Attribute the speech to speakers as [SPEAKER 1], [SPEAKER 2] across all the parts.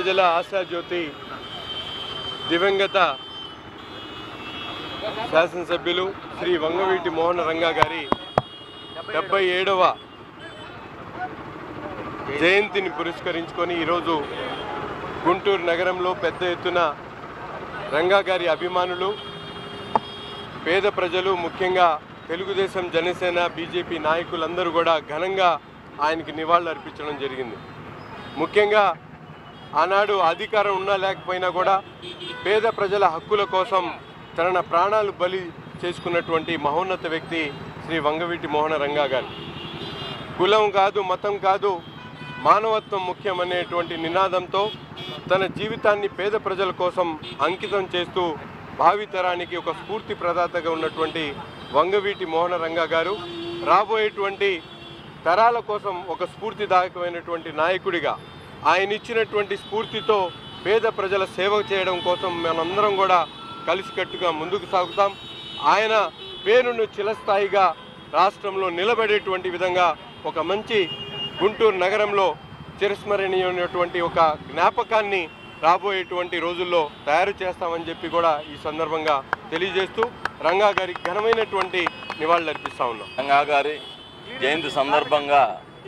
[SPEAKER 1] ప్రజల ఆశాజ్యోతి దివంగత శాసనసభ్యులు శ్రీ వంగవీటి మోహన రంగా గారి డెబ్బై ఏడవ జయంతిని పురస్కరించుకొని ఈరోజు గుంటూరు నగరంలో పెద్ద ఎత్తున రంగా గారి అభిమానులు పేద ప్రజలు ముఖ్యంగా తెలుగుదేశం జనసేన బీజేపీ నాయకులందరూ కూడా ఘనంగా ఆయనకి నివాళులు అర్పించడం జరిగింది ముఖ్యంగా ఆనాడు అధికారం ఉన్నా లేకపోయినా కూడా పేద ప్రజల హక్కుల కోసం తన ప్రాణాలు బలి చేసుకున్నటువంటి మహోన్నత వ్యక్తి శ్రీ వంగవీటి మోహన రంగా గారు కులం కాదు మతం కాదు మానవత్వం ముఖ్యమనేటువంటి నినాదంతో తన జీవితాన్ని పేద ప్రజల కోసం అంకితం చేస్తూ భావితరానికి ఒక స్ఫూర్తి ప్రదాతగా ఉన్నటువంటి వంగవీటి మోహన రంగా గారు రాబోయేటువంటి తరాల కోసం ఒక స్ఫూర్తిదాయకమైనటువంటి నాయకుడిగా ఆయన ఇచ్చినటువంటి స్ఫూర్తితో పేద ప్రజల సేవ చేయడం కోసం మనందరం కూడా కలిసికట్టుగా ముందుకు సాగుతాం ఆయన పేరును చిరస్థాయిగా రాష్ట్రంలో నిలబడేటువంటి విధంగా ఒక మంచి గుంటూరు నగరంలో చిరస్మరణీయమైనటువంటి ఒక జ్ఞాపకాన్ని రాబోయేటువంటి రోజుల్లో తయారు చేస్తామని చెప్పి కూడా ఈ సందర్భంగా తెలియజేస్తూ రంగా గారికి ఘనమైనటువంటి నివాళులు అర్పిస్తా ఉన్నాం
[SPEAKER 2] రంగా గారి జయంతి సందర్భంగా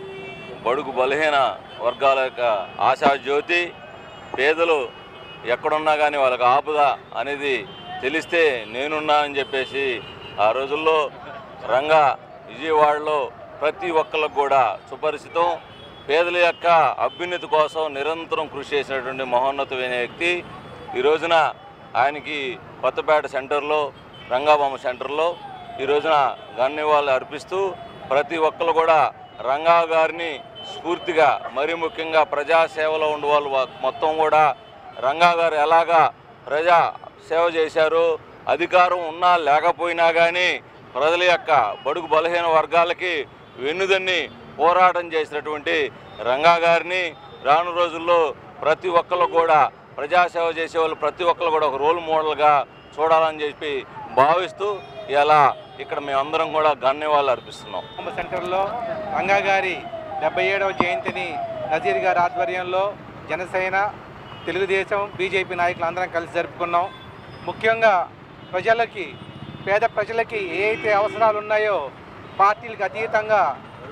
[SPEAKER 2] బడుగు బలహీన వర్గాల యొక్క ఆశాజ్యోతి పేదలు ఎక్కడున్నా కానీ వాళ్ళకి ఆపుద అనేది తెలిస్తే నేనున్నా అని చెప్పేసి ఆ రోజుల్లో రంగా విజయవాడలో ప్రతి ఒక్కరికి కూడా సుపరిచితం పేదల యొక్క అభ్యున్నతి కోసం నిరంతరం కృషి చేసినటువంటి మహోన్నతమైన వ్యక్తి ఈ రోజున ఆయనకి కొత్తపేట సెంటర్లో రంగాబొమ్మ సెంటర్లో ఈ రోజున గన్నివాళ్ళు అర్పిస్తూ ప్రతి ఒక్కరు కూడా రంగా గారిని స్ఫూర్తిగా మరీ ముఖ్యంగా ప్రజాసేవలో ఉండే వాళ్ళు వా- మొత్తం కూడా రంగా గారు ఎలాగా ప్రజా సేవ చేశారు అధికారం ఉన్నా లేకపోయినా కానీ ప్రజల యొక్క బడుగు బలహీన వర్గాలకి వెన్నుదన్ని పోరాటం చేసినటువంటి రంగా గారిని రాను రోజుల్లో ప్రతి ఒక్కరు కూడా ప్రజాసేవ చేసే వాళ్ళు ప్రతి ఒక్కరు కూడా ఒక రోల్ మోడల్గా చూడాలని చెప్పి భావిస్తూ ఇలా ఇక్కడ మేమందరం కూడా గన్యవాళ్ళు అర్పిస్తున్నాం
[SPEAKER 3] బొమ్మ సెంటర్లో రంగా గారి డెబ్బై ఏడవ జయంతిని నజీర్ గారి ఆధ్వర్యంలో జనసేన తెలుగుదేశం బీజేపీ నాయకులు అందరం కలిసి జరుపుకున్నాం ముఖ్యంగా ప్రజలకి పేద ప్రజలకి ఏ అయితే అవసరాలు ఉన్నాయో పార్టీలకు అతీతంగా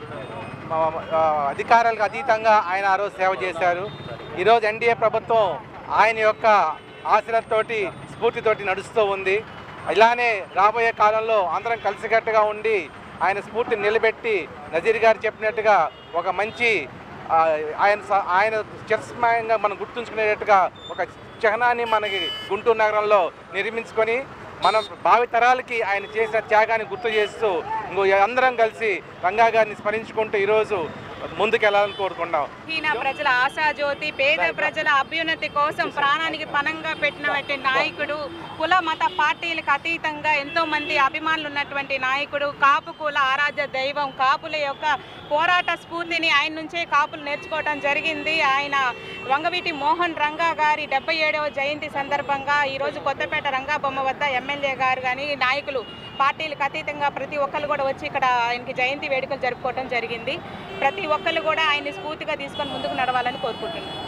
[SPEAKER 3] ఆ, ఆ, అధికారాలకు అతీతంగా ఆయన ఆ రోజు సేవ చేశారు ఈరోజు ఎన్డీఏ ప్రభుత్వం ఆయన యొక్క ఆశలతోటి స్ఫూర్తితోటి నడుస్తూ ఉంది ఇలానే రాబోయే కాలంలో అందరం కలిసికట్టుగా ఉండి ఆయన స్ఫూర్తిని నిలబెట్టి నజీర్ గారు చెప్పినట్టుగా ఒక మంచి ఆ, ఆయన స- ఆయన చిరస్మయంగా మనం గుర్తుంచుకునేటట్టుగా ఒక చిహ్నాన్ని మనకి గుంటూరు నగరంలో నిర్మించుకొని మనం భావితరాలకి ఆయన చేసిన త్యాగాన్ని గుర్తు చేస్తూ ఇంకో అందరం కలిసి రంగా గారిని స్మరించుకుంటూ ఈరోజు ముందుకెళ్ళాలని కోరుకున్నాం
[SPEAKER 4] హీన ప్రజల ఆశాజ్యోతి పేద ప్రజల అభ్యున్నతి కోసం ప్రాణానికి పణంగా పెట్టినటువంటి నాయకుడు కుల మత పార్టీలకు అతీతంగా ఎంతో మంది అభిమానులు ఉన్నటువంటి నాయకుడు కాపు కుల ఆరాధ్య దైవం కాపుల యొక్క పోరాట స్ఫూర్తిని ఆయన నుంచే కాపులు నేర్చుకోవడం జరిగింది ఆయన వంగవీటి మోహన్ రంగా గారి డెబ్బై ఏడవ జయంతి సందర్భంగా ఈరోజు కొత్తపేట రంగాబొమ్మ వద్ద ఎమ్మెల్యే గారు కానీ నాయకులు పార్టీలకు అతీతంగా ప్రతి ఒక్కరు కూడా వచ్చి ఇక్కడ ఆయనకి జయంతి వేడుకలు జరుపుకోవడం జరిగింది ప్రతి ఒక్కరు కూడా ఆయన్ని స్ఫూర్తిగా తీసుకొని ముందుకు నడవాలని కోరుకుంటున్నాను